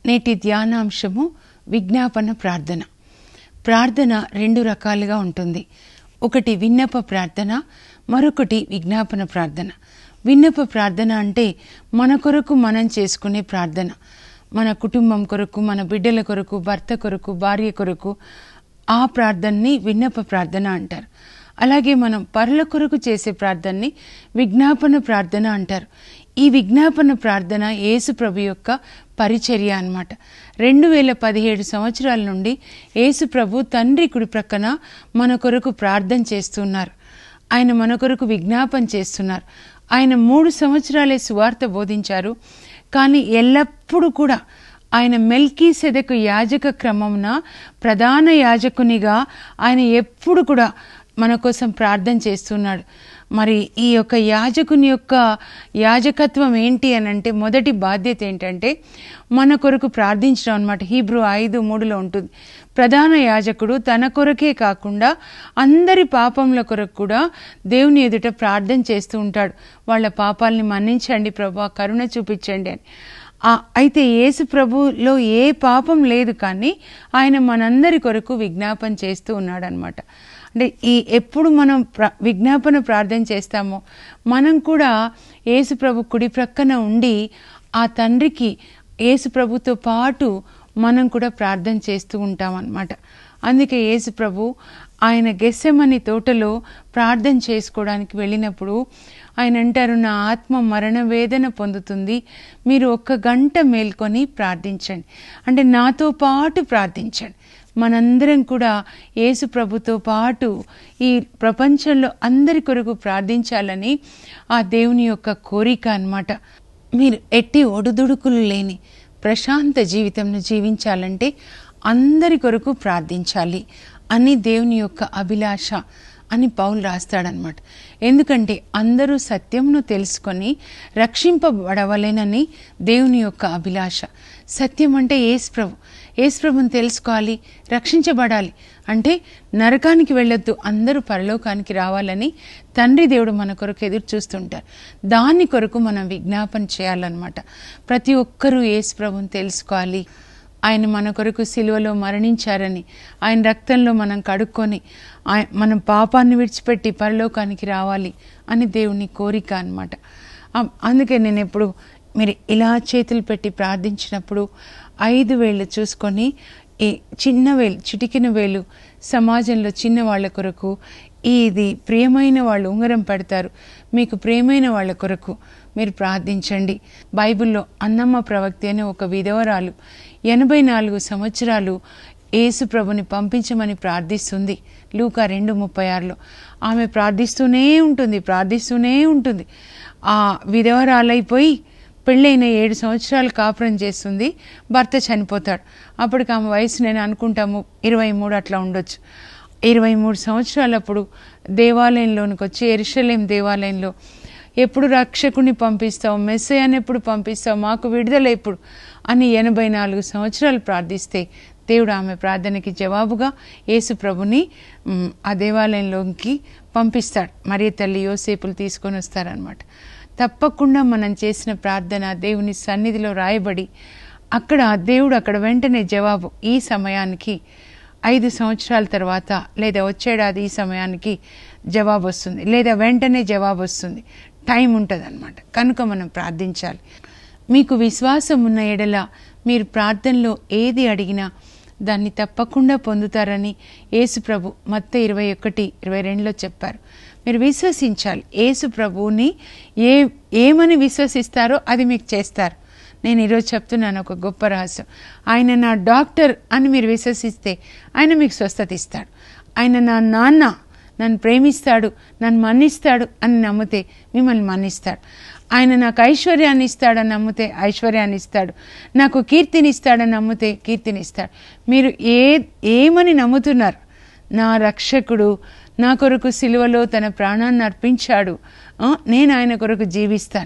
నేటి ధ్యానాంశము విజ్ఞాపన ప్రార్థన ప్రార్థన రెండు రకాలుగా ఉంటుంది ఒకటి విన్నప ప్రార్థన మరొకటి విజ్ఞాపన ప్రార్థన విన్నప ప్రార్థన అంటే మన కొరకు మనం చేసుకునే ప్రార్థన మన కుటుంబం కొరకు మన బిడ్డల కొరకు భర్త కొరకు భార్య కొరకు ఆ ప్రార్థనని విన్నప ప్రార్థన అంటారు అలాగే మనం పరుల కొరకు చేసే ప్రార్థనని విజ్ఞాపన ప్రార్థన అంటారు ఈ విజ్ఞాపన ప్రార్థన యేసు ప్రభు యొక్క పరిచర్య అన్నమాట రెండు వేల పదిహేడు సంవత్సరాల నుండి యేసు ప్రభు తండ్రి కుడి ప్రక్కన మన కొరకు ప్రార్థన చేస్తున్నారు ఆయన మన కొరకు విజ్ఞాపన చేస్తున్నారు ఆయన మూడు సంవత్సరాలే సువార్త బోధించారు కానీ ఎల్లప్పుడూ కూడా ఆయన మెల్కీ సెదకు యాజక క్రమమున ప్రధాన యాజకునిగా ఆయన ఎప్పుడు కూడా మన కోసం ప్రార్థన చేస్తున్నాడు మరి ఈ యొక్క యాజకుని యొక్క యాజకత్వం ఏంటి అని అంటే మొదటి బాధ్యత ఏంటంటే మన కొరకు ప్రార్థించడం అనమాట హీబ్రూ ఐదు మూడులో ఉంటుంది ప్రధాన యాజకుడు తన కొరకే కాకుండా అందరి పాపముల కొరకు కూడా దేవుని ఎదుట ప్రార్థన చేస్తూ ఉంటాడు వాళ్ళ పాపాలని మన్నించండి ప్రభా కరుణ చూపించండి అని ఆ, అయితే యేసు ప్రభులో ఏ పాపం లేదు కానీ ఆయన మనందరి కొరకు విజ్ఞాపన చేస్తూ ఉన్నాడనమాట అంటే ఈ ఎప్పుడు మనం ప్ర విజ్ఞాపన ప్రార్థన చేస్తామో మనం కూడా యేసు ప్రభు కుడి ప్రక్కన ఉండి ఆ తండ్రికి యేసు ప్రభుతో పాటు మనం కూడా ప్రార్థన చేస్తూ ఉంటాం అన్నమాట అందుకే యేసు ప్రభు ఆయన గెస్సెమని తోటలో ప్రార్థన చేసుకోవడానికి వెళ్ళినప్పుడు ఆయన అంటారు నా ఆత్మ మరణ వేదన పొందుతుంది మీరు ఒక్క గంట మేల్కొని ప్రార్థించండి అంటే నాతో పాటు ప్రార్థించండి మనందరం కూడా యేసు ప్రభుతో పాటు ఈ ప్రపంచంలో అందరి కొరకు ప్రార్థించాలని ఆ దేవుని యొక్క కోరిక అన్నమాట మీరు ఎట్టి ఒడుదుడుకులు లేని ప్రశాంత జీవితంను జీవించాలంటే అందరి కొరకు ప్రార్థించాలి అని దేవుని యొక్క అభిలాష అని పౌలు రాస్తాడనమాట ఎందుకంటే అందరూ సత్యమును తెలుసుకొని రక్షింపబడవలేనని దేవుని యొక్క అభిలాష సత్యం అంటే ఏసు ప్రభు ఏసు ప్రభుని తెలుసుకోవాలి రక్షించబడాలి అంటే నరకానికి వెళ్ళొద్దు అందరూ పరలోకానికి రావాలని తండ్రి దేవుడు మన కొరకు ఎదురు చూస్తుంటారు దాని కొరకు మనం విజ్ఞాపన చేయాలన్నమాట ప్రతి ఒక్కరూ ఏసు ప్రభుని తెలుసుకోవాలి ఆయన మన కొరకు సిలువలో మరణించారని ఆయన రక్తంలో మనం కడుక్కొని ఆయ- మనం పాపాన్ని విడిచిపెట్టి పరలోకానికి రావాలి అని దేవుని కోరిక అన్నమాట అం- అందుకే నేను ఎప్పుడు మీరు ఇలా చేతులు పెట్టి ప్రార్థించినప్పుడు ఐదు వేళ్ళు చూసుకొని ఈ చిన్న వేలు చిటికిన వేలు సమాజంలో చిన్న వాళ్ళ కొరకు ఇది ప్రియమైన వాళ్ళు ఉంగరం పెడతారు మీకు ప్రియమైన వాళ్ళ కొరకు మీరు ప్రార్థించండి బైబిల్లో అన్నమ్మ ప్రవక్తి అనే ఒక విధవరాలు ఎనభై నాలుగు సంవత్సరాలు యేసు ప్రభుని పంపించమని ప్రార్థిస్తుంది లూకా రెండు ముప్పై ఆరులో ఆమె ప్రార్థిస్తూనే ఉంటుంది ప్రార్థిస్తూనే ఉంటుంది ఆ విధవరాలైపోయి పెళ్ళైన ఏడు సంవత్సరాలు కాపురం చేస్తుంది భర్త చనిపోతాడు అప్పటికి ఆమె వయసు నేను అనుకుంటాము ఇరవై మూడు అట్లా ఉండొచ్చు ఇరవై మూడు సంవత్సరాలప్పుడు దేవాలయంలోనికి వచ్చి ఎరుషలేం దేవాలయంలో ఎప్పుడు రక్షకుని పంపిస్తావు మెస్సయాన్ని ఎప్పుడు పంపిస్తావు మాకు విడుదల ఎప్పుడు అని ఎనభై నాలుగు సంవత్సరాలు ప్రార్థిస్తే దేవుడు ఆమె ప్రార్థనకి జవాబుగా యేసు ప్రభుని మ్, ఆ దేవాలయంలోకి పంపిస్తాడు మరి తల్లి యోసేపులు తీసుకొని వస్తారనమాట తప్పకుండా మనం చేసిన ప్రార్థన దేవుని సన్నిధిలో రాయబడి అక్కడ దేవుడు అక్కడ వెంటనే జవాబు ఈ సమయానికి ఐదు సంవత్సరాల తర్వాత లేదా వచ్చేడాది ఈ సమయానికి జవాబు వస్తుంది లేదా వెంటనే జవాబు వస్తుంది టైం ఉంటుంది అనమాట కనుక మనం ప్రార్థించాలి మీకు విశ్వాసం ఉన్న ఎడల మీరు ప్రార్థనలో ఏది అడిగినా దాన్ని తప్పకుండా పొందుతారని యేసు ప్రభు మత్త ఇరవై ఒకటి ఇరవై రెండులో చెప్పారు మీరు విశ్వసించాలి యేసు ప్రభువుని ఏ ఏమని విశ్వసిస్తారో అది మీకు చేస్తారు నేను ఈరోజు చెప్తున్నాను ఒక గొప్ప రహస్యం ఆయన నా డాక్టర్ అని మీరు విశ్వసిస్తే ఆయన మీకు స్వస్థత ఇస్తాడు ఆయన నా నాన్న నన్ను ప్రేమిస్తాడు నన్ను మన్నిస్తాడు అని నమ్మితే మిమ్మల్ని మన్నిస్తాడు ఆయన నాకు ఐశ్వర్యాన్ని ఇస్తాడని నమ్మితే ఐశ్వర్యాన్ని ఇస్తాడు నాకు కీర్తిని ఇస్తాడని నమ్మితే కీర్తిని ఇస్తాడు మీరు ఏ ఏమని నమ్ముతున్నారు నా రక్షకుడు నా కొరకు సిలువలో తన ప్రాణాన్ని అర్పించాడు ఆ, నేను ఆయన కొరకు జీవిస్తాను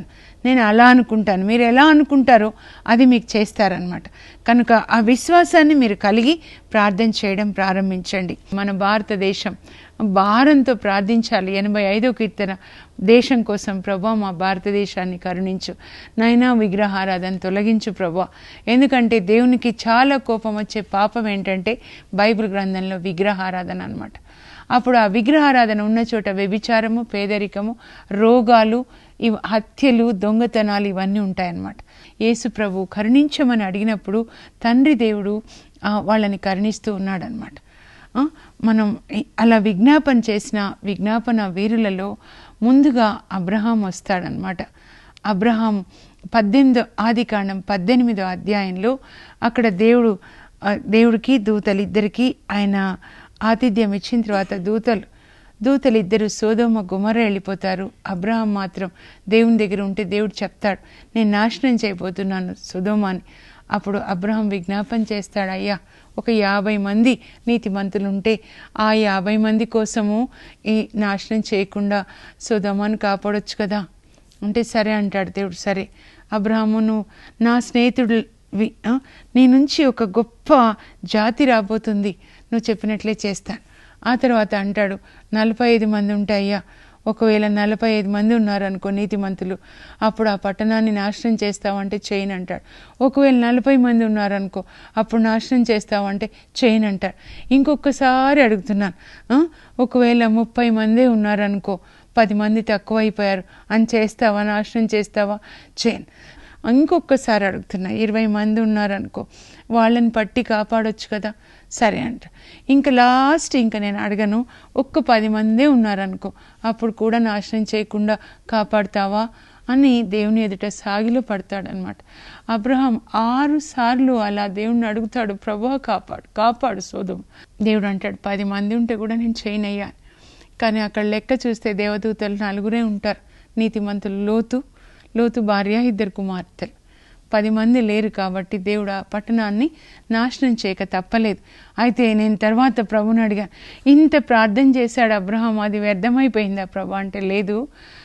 నేను అలా అనుకుంటాను మీరు ఎలా అనుకుంటారో అది మీకు చేస్తారనమాట కనుక ఆ విశ్వాసాన్ని మీరు కలిగి ప్రార్థన చేయడం ప్రారంభించండి మన భారతదేశం భారంతో ప్రార్థించాలి ఎనభై ఐదో కీర్తన దేశం కోసం ప్రభా మా భారతదేశాన్ని కరుణించు నైనా విగ్రహారాధన తొలగించు ప్రభా ఎందుకంటే దేవునికి చాలా కోపం వచ్చే పాపం ఏంటంటే బైబిల్ గ్రంథంలో విగ్రహారాధన అన్నమాట అప్పుడు ఆ విగ్రహారాధన ఉన్న చోట వ్యభిచారము పేదరికము రోగాలు ఇవి హత్యలు దొంగతనాలు ఇవన్నీ ఉంటాయన్నమాట యేసు ప్రభు కరుణించమని అడిగినప్పుడు తండ్రి దేవుడు ఆ, వాళ్ళని కరుణిస్తూ ఉన్నాడనమాట ఆ, మనం ఈ- అలా విజ్ఞాపన చేసిన విజ్ఞాపన వీరులలో ముందుగా అబ్రహాం వస్తాడనమాట అబ్రహాం పద్దెనిమిదో ఆది కాండం పద్దెనిమిదో అధ్యాయంలో అక్కడ దేవుడు ఆ, దేవుడికి దూతలు ఇద్దరికి ఆయన ఆతిథ్యం ఇచ్చిన తర్వాత దూతలు దూతలు ఇద్దరు సోదోమ గుమర వెళ్ళిపోతారు అబ్రహాం మాత్రం దేవుని దగ్గర ఉంటే దేవుడు చెప్తాడు నేను నాశనం చేయబోతున్నాను సుధోమాని అప్పుడు అబ్రహాం విజ్ఞాపన చేస్తాడు అయ్యా ఒక యాభై మంది నీతిమంతులు ఉంటే ఆ యాభై మంది కోసము ఈ నాశనం చేయకుండా సుధోమాని కాపాడొచ్చు కదా అంటే సరే అంటాడు దేవుడు సరే అబ్రహాము నువ్వు నా స్నేహితుడు వి- ఆ, నీ నుంచి ఒక గొప్ప జాతి రాబోతుంది నువ్వు చెప్పినట్లే చేస్తాను ఆ తర్వాత అంటాడు నలభై ఐదు మంది ఉంటాయ్యా ఒకవేళ నలభై ఐదు మంది ఉన్నారనుకో నీతిమంతులు అప్పుడు ఆ పట్టణాన్ని నాశనం చేస్తావంటే చేయను అంటాడు ఒకవేళ నలభై మంది ఉన్నారనుకో అప్పుడు నాశనం చేస్తావంటే చేయను అంటాడు ఇంకొకసారి అడుగుతున్నాను ఆ, ఒకవేళ ముప్పై మందే ఉన్నారనుకో పది మంది తక్కువైపోయారు అని చేస్తావా నాశనం చేస్తావా చేయను ఇంకొకసారి అడుగుతున్నా ఇరవై మంది ఉన్నారనుకో వాళ్ళని పట్టి కాపాడొచ్చు కదా సరే అంట ఇంకా లాస్ట్ ఇంకా నేను అడగను ఒక్క పది మందే ఉన్నారనుకో అప్పుడు కూడా నాశనం చేయకుండా కాపాడుతావా అని దేవుని ఎదుట సాగిలో పడతాడనమాట అబ్రహాం ఆరు సార్లు అలా దేవుణ్ణి అడుగుతాడు ప్రభా కాపాడు కాపాడు సోదం దేవుడు అంటాడు పది మంది ఉంటే కూడా నేను చేయనయ్యా కానీ అక్కడ లెక్క చూస్తే దేవదూతలు నలుగురే ఉంటారు నీతిమంతులు లోతు లోతు భార్య ఇద్దరు కుమార్తెలు పది మంది లేరు కాబట్టి దేవుడు ఆ పట్టణాన్ని నాశనం చేయక తప్పలేదు అయితే నేను తర్వాత ప్రభుని అడిగాను ఇంత ప్రార్థన చేశాడు అబ్రహాం అది వ్యర్థమైపోయిందా ప్రభు అంటే లేదు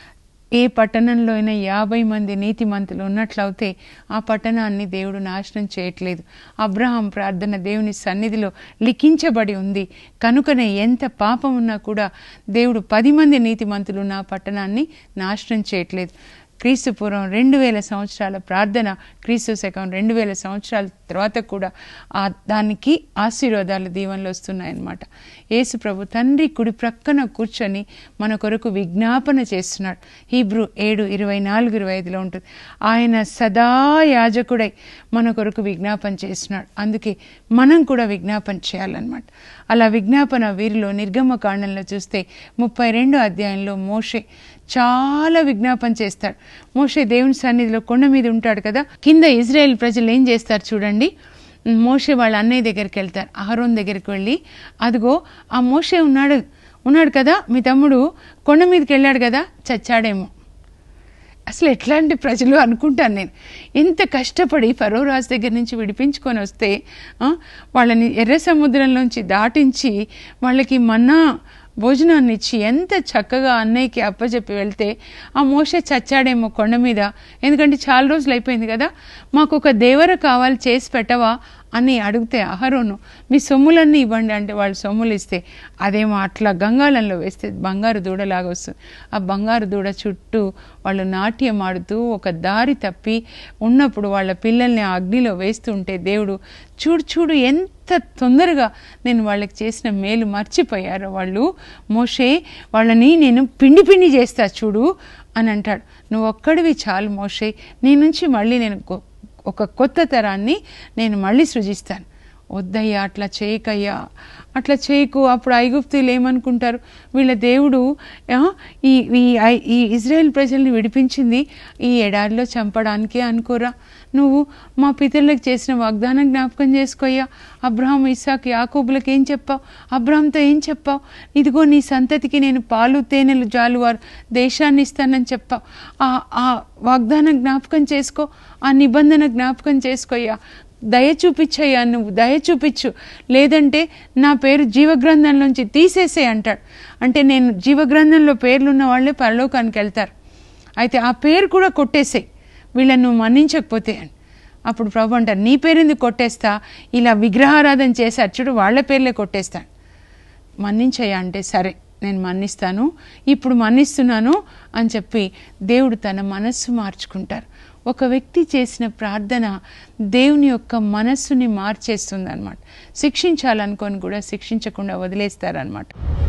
ఏ పట్టణంలో అయినా యాభై మంది నీతిమంతులు ఉన్నట్లయితే ఆ పట్టణాన్ని దేవుడు నాశనం చేయట్లేదు అబ్రహాం ప్రార్థన దేవుని సన్నిధిలో లిఖించబడి ఉంది కనుకనే ఎంత పాపం ఉన్నా కూడా దేవుడు పది మంది నీతిమంతులు ఉన్న ఆ పట్టణాన్ని నాశనం చేయట్లేదు క్రీస్తు పూర్వం రెండు వేల సంవత్సరాల ప్రార్థన క్రీస్తు శకం రెండు వేల సంవత్సరాల తర్వాత కూడా ఆ దానికి ఆశీర్వాదాలు దీవెనలు వస్తున్నాయన్నమాట యేసు ప్రభు తండ్రి కుడి ప్రక్కన కూర్చొని మన కొరకు విజ్ఞాపన చేస్తున్నాడు హీబ్రూ ఏడు ఇరవై నాలుగు ఇరవై ఐదులో ఉంటుంది ఆయన సదా యాజకుడై మన కొరకు విజ్ఞాపన చేస్తున్నాడు అందుకే మనం కూడా విజ్ఞాపన చేయాలన్నమాట అలా విజ్ఞాపన వీరిలో నిర్గమ కాండంలో చూస్తే ముప్పై రెండో అధ్యాయంలో మోషే చాలా విజ్ఞాపన చేస్తాడు మోషే దేవుని సన్నిధిలో కొండ మీద ఉంటాడు కదా కింద ఇజ్రాయెల్ ప్రజలు ఏం చేస్తారు చూడండి మోషే వాళ్ళ అన్నయ్య దగ్గరికి వెళ్తారు అహరోన్ దగ్గరికి వెళ్ళి అదిగో ఆ మోషే ఉన్నాడు ఉన్నాడు కదా మీ తమ్ముడు కొండ మీదకి వెళ్ళాడు కదా చచ్చాడేమో అసలు ఎట్లాంటి ప్రజలు అనుకుంటాను నేను ఎంత కష్టపడి ఫరో రాజు దగ్గర నుంచి విడిపించుకొని వస్తే ఆ, వాళ్ళని ఎర్ర సముద్రంలోంచి దాటించి వాళ్ళకి మన్నా భోజనాన్ని ఇచ్చి ఎంత చక్కగా అన్నయ్యకి అప్పచెప్పి వెళ్తే ఆ మోసే చచ్చాడేమో కొండ మీద ఎందుకంటే చాలా రోజులు అయిపోయింది కదా మాకు ఒక దేవర కావాలి చేసి పెట్టవా అని అడిగితే అహరోను మీ సొమ్ములన్నీ ఇవ్వండి అంటే వాళ్ళు సొమ్ములు ఇస్తే అదేమో అట్లా గంగాళంలో వేస్తే బంగారు దూడలాగా వస్తుంది ఆ బంగారు దూడ చుట్టూ వాళ్ళు నాట్యం ఆడుతూ ఒక దారి తప్పి ఉన్నప్పుడు వాళ్ళ పిల్లల్ని ఆ అగ్నిలో వేస్తుంటే దేవుడు చూడు చూడు ఎంత తొందరగా నేను వాళ్ళకి చేసిన మేలు మర్చిపోయారు వాళ్ళు మోషే వాళ్ళని నేను పిండి పిండి చేస్తా చూడు అని అంటాడు నువ్వు ఒక్కడివి చాలు మోషే నీ నుంచి మళ్ళీ నేను గొ- ఒక కొత్త తరాన్ని నేను మళ్ళీ సృజిస్తాను వద్దయ్యా అట్లా చేయకయ్యా అట్లా చేయకు అప్పుడు ఐగుప్తులు ఏమనుకుంటారు వీళ్ళ దేవుడు ఆ, ఈ ఈ ఐ- ఈ ఇజ్రాయెల్ ప్రజల్ని విడిపించింది ఈ ఎడారిలో చంపడానికే అనుకోరా నువ్వు మా పితరులకు చేసిన వాగ్దానం జ్ఞాపకం చేసుకోయ్యా అబ్రహాం ఇస్సాక్ యాకోబులకు ఏం చెప్పావు అబ్రహాంతో ఏం చెప్పావు ఇదిగో నీ సంతతికి నేను పాలు తేనెలు జాలువారు దేశాన్ని ఇస్తానని చెప్పావు ఆ ఆ వాగ్దానం జ్ఞాపకం చేసుకో ఆ నిబంధన జ్ఞాపకం చేసుకోయ్యా దయ చూపించయ్యా నువ్వు దయ చూపించు లేదంటే నా పేరు జీవగ్రంథంలోంచి తీసేసే అంటాడు అంటే నేను జీవగ్రంథంలో పేర్లున్న వాళ్ళే పరలోకానికి వెళ్తారు అయితే ఆ పేరు కూడా కొట్టేసేయి వీళ్ళని నువ్వు మన్నించకపోతే అని అప్పుడు ప్రభు అంటారు నీ పేరుంది కొట్టేస్తా ఇలా విగ్రహారాధన చేసి అచ్చుడు వాళ్ళ పేర్లే కొట్టేస్తాను మన్నించయ్యా అంటే సరే నేను మన్నిస్తాను ఇప్పుడు మన్నిస్తున్నాను అని చెప్పి దేవుడు తన మనస్సు మార్చుకుంటారు ఒక వ్యక్తి చేసిన ప్రార్థన దేవుని యొక్క మనస్సుని మార్చేస్తుంది అనమాట శిక్షించాలనుకొని కూడా శిక్షించకుండా వదిలేస్తారనమాట